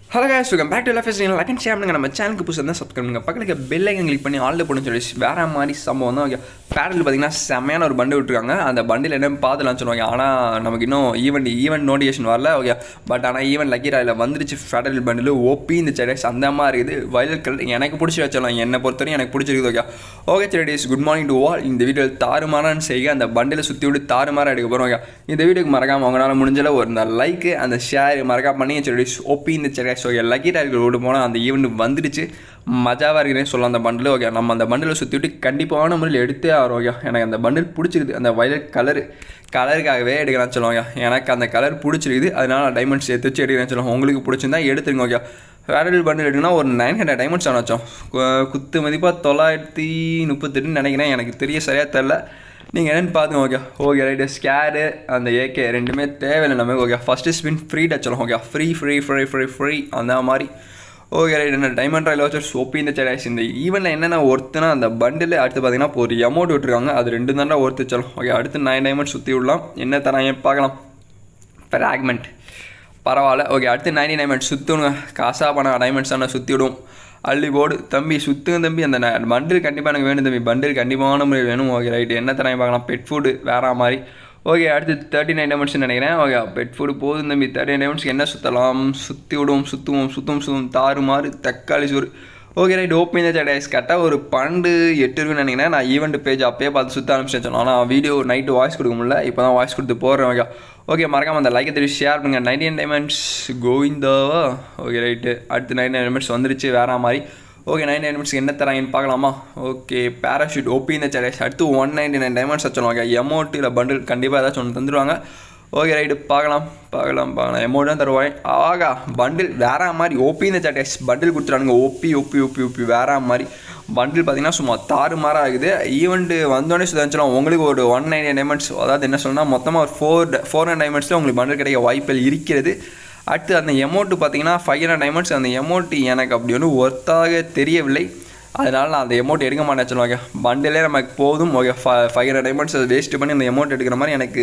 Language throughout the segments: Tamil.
hello guys welcome back to life is like and share நம்ம சேனலுக்கு புதுசாக தான் சப்ஸ்கிரைப் பண்ணுங்க பக்கத்துக்கு பெல் ஐக்கன் கிளிக் பண்ணி ஆல்ல போட்டு சொல்லி வேற மாதிரி சம்பவம் தான் ஓகே பேரல் பார்த்தீங்கன்னா செம்மையான ஒரு பண்டு விட்டுருக்காங்க அந்த பண்டில் என்னன்னு பார்த்துலாம் சொல்லுவாங்க ஆனால் நமக்கு இன்னும் ஈவெண்ட் ஈவெண்ட் நோட்டிஃபிகேஷன் வரல ஓகே பட் ஆனால் ஈவெண்ட் லக்கி ராயில் வந்துருச்சு ஃபெடரல் பண்டில் ஓபி இந்த செடிஸ் அந்த மாதிரி இருக்குது வயலட் கலர் எனக்கு பிடிச்சி வச்சிடலாம் என்னை பொறுத்தவரையும் எனக்கு பிடிச்சிருக்குது ஓகே ஓகே செடிஸ் குட் மார்னிங் டு ஆல் இந்த வீடியோ தாறுமாறான்னு செய்ய அந்த பண்டில் சுற்றி விட்டு தாறுமாறாக எடுக்க போகிறோம் ஓகே இந்த வீடியோக்கு மறக்காம உங்களால் முடிஞ்சல ஒரு இந்த லைக்கு அந்த ஷேர் மறக்காம பண்ணி செடிஸ் ஓபி இந்த செடிஸ் ஓகே லக்கி ராயில் ஓடு போனால் அந்த ஈவெண்ட் வந்துடுச்சு மஜாவாக இருக்குதுன்னு சொல்லலாம் அந்த பண்டில் ஓகே நம்ம அந்த பண்டில் சுற்றி விட்டு கண்டிப்பான முறையில் எடுத்தே ஆகிறோம் ஓகே எனக்கு அந்த பண்டில் பிடிச்சிருக்குது அந்த வயலட் கலரு கலருக்காகவே எடுக்கலாம்னு சொல்லுவாங்க எனக்கு அந்த கலர் பிடிச்சிருக்குது அதனால நான் டைமண்ட்ஸ் எடுத்து வச்சு எடுக்கிறேன்னு சொல்லுவாங்க உங்களுக்கு பிடிச்சிருந்தா எடுத்துருங்க ஓகே ஃபேரல் பண்டில் எடுக்கணும்னா ஒரு நைன் ஹண்ட்ரட் டைமண்ட்ஸ் ஆனாச்சும் குத்து மதிப்பாக தொள்ளாயிரத்தி முப்பத்தெட்டுன்னு நினைக்கிறேன் எனக்கு தெரிய சரியாக தெரில நீங்கள் என்னென்னு பார்த்துங்க ஓகே ஓகே ரைட்டு ஸ்கேரு அந்த ஏகே ரெண்டுமே தேவையில்லை நமக்கு ஓகே ஃபஸ்ட்டு ஸ்பின் ஃப்ரீ டச்சலாம் okay free free free free free அந்த மாதிரி ஓகே ரைட் என்ன டைமண்ட் ராயில் வச்சு சோப்பி இந்த செடாய்ஸ் இந்த ஈவெண்ட்டில் என்னென்ன ஒர்த்துனா அந்த பண்டில் அடுத்து பார்த்தீங்கன்னா இப்போ ஒரு அமௌண்ட் விட்டுருக்காங்க அது ரெண்டு தாண்டா ஒர்த்து வச்சாலும் ஓகே அடுத்து நைன் டைமண்ட் சுற்றி விடலாம் என்ன தராங்க பார்க்கலாம் ஃப்ராக்மெண்ட் பரவாயில்ல ஓகே அடுத்து நைன்டி டைமண்ட் சுற்றுங்க காசாக பணம் டைமண்ட்ஸ் ஆனால் சுற்றி விடும் அள்ளி போடு தம்பி சுற்றுங்க தம்பி அந்த பண்டில் கண்டிப்பாக எனக்கு வேணும் தம்பி பண்டில் கண்டிப்பான முறையில் வேணும் ஓகே ரைட் என்ன தராங்க பார்க்கலாம் பெட் ஃபுட்டு வேற மாதிரி ஓகே அடுத்து தேர்ட்டி நைன் டைமண்ட்ஸ் நினைக்கிறேன் ஓகே பெட் ஃபுட்டு போதும் தம்பி தேர்ட்டி நைன் டைமண்ட்ஸ்க்கு என்ன சுற்றலாம் சுற்றி விடுவோம் சுற்றுவோம் சுத்தம் சுத்தம் தாறுமாறு தக்காளி சோறு ஓகே ரைட் ஓப்பன் இந்த டேஸ் கரெக்டாக ஒரு பன்னெண்டு எட்டு இருக்குன்னு நினைக்கிறேன் நான் ஈவெண்ட் பேஜ் அப்பயே பார்த்து சுற்ற ஆரம்பிச்சேன் ஆனால் வீடியோ நைட்டு வாய்ஸ் கொடுக்க முடியல இப்போ தான் வாய்ஸ் கொடுத்து போடுறேன் ஓகே ஓகே மறக்காம அந்த லைக்கை தெரிவி ஷேர் பண்ணுங்கள் நைன்டீன் டைமண்ட்ஸ் கோவிந்தாவா ஓகே ரைட்டு அடுத்து நைன் டைமண்ட்ஸ் வந்துருச்சு வேற மாதிரி ஓகே நைன் டைமண்ட்ஸ் என்ன தராங்கன்னு பார்க்கலாமா ஓகே பேராஷூட் ஓபி இந்த சேரஸ் அடுத்து ஒன் நைன்டி நைன் டைமண்ட்ஸ் வச்சுருவாங்க எமௌண்ட் இல்லை பண்டில் கண்டிப்பாக ஏதாச்சும் ஒன்று தந்துடுவாங்க ஓகே ரைட்டு பார்க்கலாம் பார்க்கலாம் பார்க்கலாம் எமௌண்ட் தான் தருவாங்க ஆகா பண்டில் வேற மாதிரி ஓபி இந்த சேட்டஸ் பண்டில் கொடுத்துறானுங்க ஓபி ஓபி ஓபி ஓபி வேற மாதிரி பண்டில் பார்த்தீங்கன்னா சும்மா தாறு மாறாக ஆகுது ஈவெண்ட்டு வந்தோடனே சுதாச்சுலாம் உங்களுக்கு ஒரு ஒன் நைன்டி டைமண்ட்ஸ் அதாவது என்ன சொல்லணும்னா மொத்தமாக ஒரு ஃபோர் ஃபோர் ஹண்ட்ரட் டைமண்ட்ஸில் உங்களுக்கு பண்டில் கிடைக்க வாய்ப்புகள் இருக்கிறது அடுத்து அந்த எமௌண்ட்டு பார்த்தீங்கன்னா ஃபைவ் ஹண்ட்ரட் டைமண்ட்ஸ் அந்த எமௌண்ட் எனக்கு அப்படி ஒன்றும் ஒர்த்தாக தெரியவில்லை அதனால் நான் அந்த எமௌண்ட் எடுக்க மாட்டேன் சொல்லுவாங்க பண்டிலே நமக்கு போதும் okay five hundred diamonds waste பண்ணி அந்த எமௌண்ட் எடுக்கிற மாதிரி எனக்கு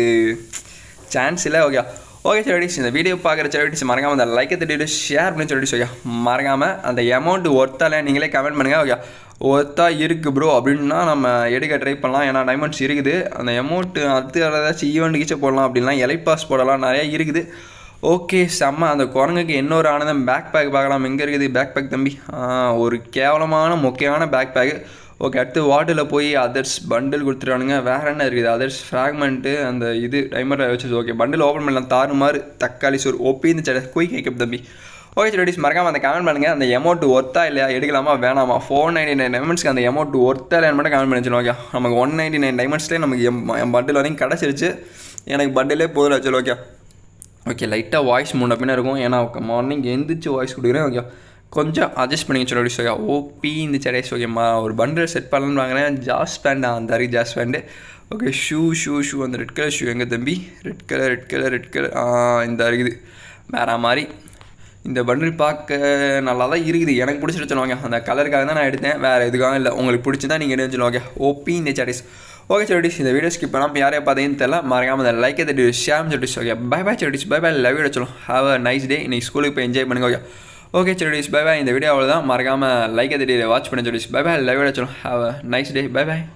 சான்ஸ் இல்லை ஓகே ஓகே செடிஸ் இந்த வீடியோ பார்க்குற செடிஸ் மறக்காமல் அந்த லைக்கை தட்டிட்டு ஷேர் பண்ணி செடிஸ் ஓகே மறக்காமல் அந்த எமௌண்ட் ஒர்த்தால நீங்களே கமெண்ட் பண்ணுங்கள் ஓகே ஒர்த்தா இருக்குது ப்ரோ அப்படின்னா நம்ம எடுக்க ட்ரை பண்ணலாம் ஏன்னா டைமண்ட்ஸ் இருக்குது அந்த எமௌண்ட் அடுத்து ஏதாச்சும் ஈவெண்ட் கீச்சை போடலாம் அப்படின்லாம் எலை பாஸ் போடலாம் நிறையா இருக்குது ஓகே செம்ம அந்த குரங்குக்கு இன்னொரு ஆனந்தம் பேக் பேக் பார்க்கலாம் எங்கே இருக்குது பேக் பேக் தம்பி ஒரு கேவலமான முக்கியமான பேக் பேக்கு ஓகே அடுத்து வாட்டரில் போய் அதர்ஸ் பண்டில் கொடுத்துருவானுங்க வேறு என்ன இருக்குது அதர்ஸ் ஃப்ராக்மெண்ட்டு அந்த இது டைமர் வச்சு ஓகே பண்டில் ஓப்பன் பண்ணலாம் தாறுமாறு தக்காளி சோறு ஒப்பி இந்த செடி குயிக் கேட்க தம்பி ஓகே செடிஸ் மறக்காமல் அந்த கமெண்ட் பண்ணுங்கள் அந்த எமௌண்ட் ஒர்த்தா இல்லையா எடுக்கலாமா வேணாமா ஃபோர் நைன்டி நைன் டைமண்ட்ஸ்க்கு அந்த எமௌண்ட் ஒர்த்தா இல்லைன்னு மட்டும் கமெண்ட் பண்ணி ஓகே நமக்கு ஒன் நைன்டி நைன் டைமண்ட்ஸ்லேயே நமக்கு எம் என் பண்டில் வரைக்கும் கிடச்சிருச்சு எனக்கு பண்டிலே போதும் ஆச்சு ஓகே ஓகே லைட்டாக வாய்ஸ் முன்ன பின்ன இருக்கும் ஏன்னா மார்னிங் எந்திரிச்சு வாய்ஸ் கொடுக்குறேன் ஓகே கொஞ்சம் அட்ஜஸ்ட் பண்ணிக்க சொல்லி ஓகே ஓபி இந்த செடைஸ் ஓகேம்மா ஒரு பண்டில் செட் பண்ணலான்னு வாங்கினேன் ஜாஸ் பேண்ட் அந்த அரி jazz pant okay shoe shoe shoe அந்த ரெட் கலர் ஷூ எங்கே தம்பி red colour red colour red colour இந்த இருக்குது வேற மாதிரி இந்த பண்டில் பார்க்க நல்லா தான் இருக்குது எனக்கு பிடிச்சிட்டு சொல்லுவாங்க அந்த கலருக்காக தான் நான் எடுத்தேன் வேறு எதுக்காக இல்லை உங்களுக்கு பிடிச்சி தான் நீங்கள் எடுத்து சொல்லுவாங்க ஓபி இந்த செடிஸ் ஓகே செடிஸ் இந்த வீடியோ ஸ்கிப் பண்ணாமல் யாரையா பார்த்தீங்கன்னு தெரியல மறக்காம அந்த லைக் தட்டி ஷேம் செடிஸ் ஓகே பை பை செடிஸ் பை பை லவ் வீடியோ சொல்லும் ஹாவ் அ நைஸ் டே இன்னைக்கு ஸ்கூலுக்கு போய் என்ஜாய் பண்ணுங்க ஓகே ஓகே செடிஸ் பை பை இந்த வீடியோ அவ்வளோதான் மறக்காமல் லைக் தட்டி வாட்ச் பண்ணி செடிஸ் பை பை லவ் வீடியோ சொல்லும் have a nice day bye by